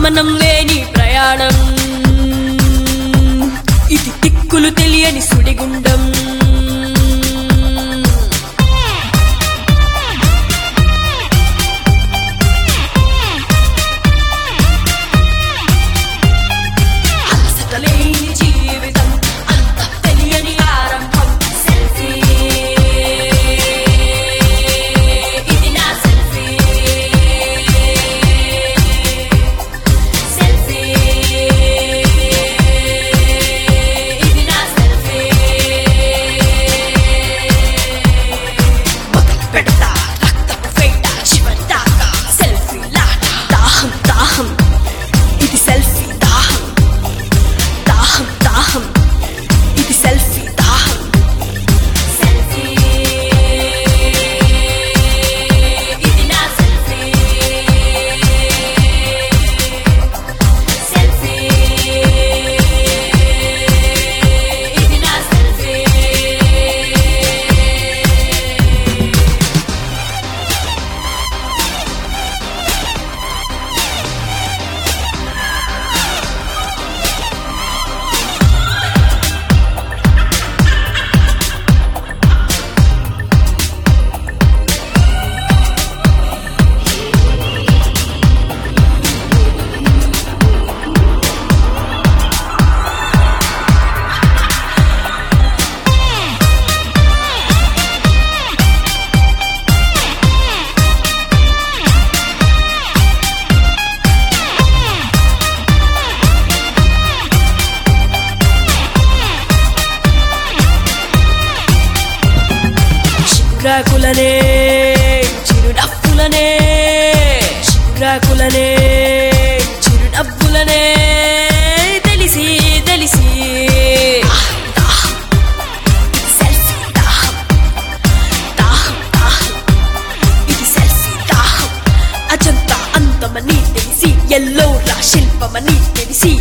గమనం లేని ప్రయాణం ఇది దిక్కులు తెలియని సుడిగుండం అలసటలేని జీవితం అంత తెలియని ఆరంభం సెల్ఫీ ఇది నా సెల్ఫీ సెల్ఫీ ఇది నా సెల్ఫీ మొదలు పెడతా రక్తపు ఫేట చివరి దాకా సెల్ఫీ లాట దాహం దాహం ఇది సెల్ఫీ దాహం దాహం దాహం ఇది సెల్ఫీ దాహం సెల్ఫీ ఇది నా సెల్ఫీ సెల్ఫీ ఇది నా సెల్ఫీ శివురాకులనే చిరునవ్వులనే శివురాకులనే చిరునవ్వులనే తెలిసి తెలిసి దాహం, ఇది సెల్ఫీ దాహం, దాహం, దాహం, ఇది సెల్ఫీ దాహం. అజంతా అందమని తెలిసి ఎల్లోరా శిల్పమని తెలిసి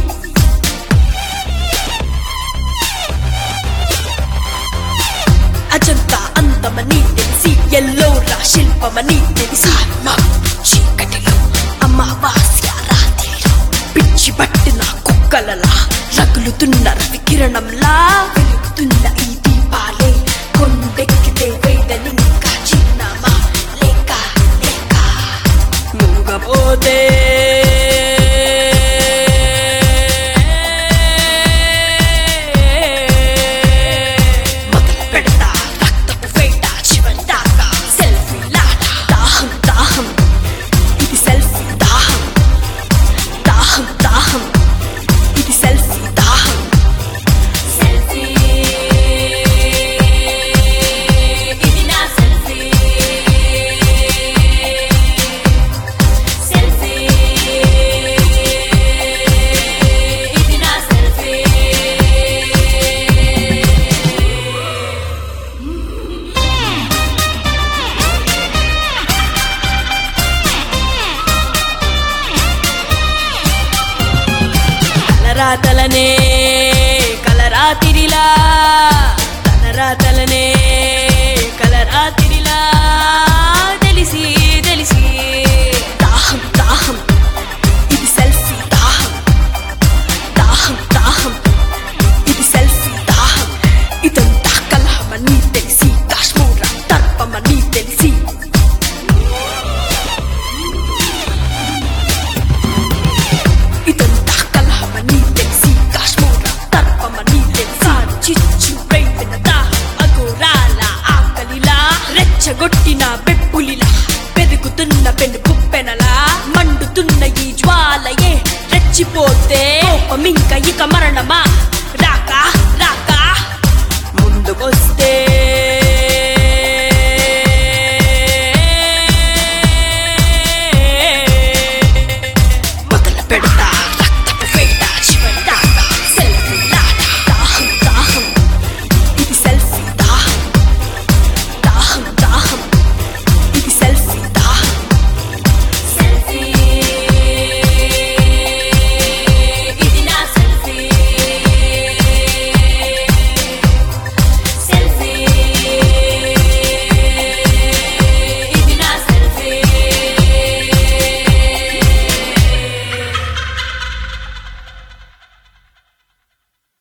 అజంతా అందమని తెలిసి ఎల్లోరా శిల్పమని తెలిసి మా చీకటిలో అమావాస్య రాత్రిలో పిచ్చి పట్టిన కుక్కలలా రగులుతున్న రవి కిరణంలా వెలుగుతున్న ఈ దీపాలే కొండెక్కితే వేదని ఇంకా చిరునామా లేక లేక మూగపోతే మొదలు పెడతా రక్తపు వేట చివరి దాకా సెల్ఫీ లాట దాహం దాహం ఇది సెల్ఫీ దాహం దాహం దాహం ఇది సెల్ఫీ దాహం సెల్ఫీ ఇది నా సెల్ఫీ సెల్ఫీ ఇది నా సెల్ఫీ కలరాతలనే కలరాతిరిలా కలరాతలనే కలరాతిరిలా తెలిసి తెలిసి దాహం దాహం ఇది సెల్ఫీ దాహం దాహం దాహం ఇది సెల్ఫీ దాహం ఇదంతా కలహమని తెలిసి కాశ్మూర తర్పమని తెలిసి ఇదంతా కలహమని తెలిసి కాశ్మూర తర్పమని తెలిసి చిచ్చు పెంపిన దాహం అఘోరాల ఆకలిలా రెచ్చగొట్టిన బెప్పులిలా పెరుగుతున్న పెను కుప్పెనలా మండుతున్న ఈ జ్వాలయే రెచ్చిపోతే కోపమింక ఇక మరణమా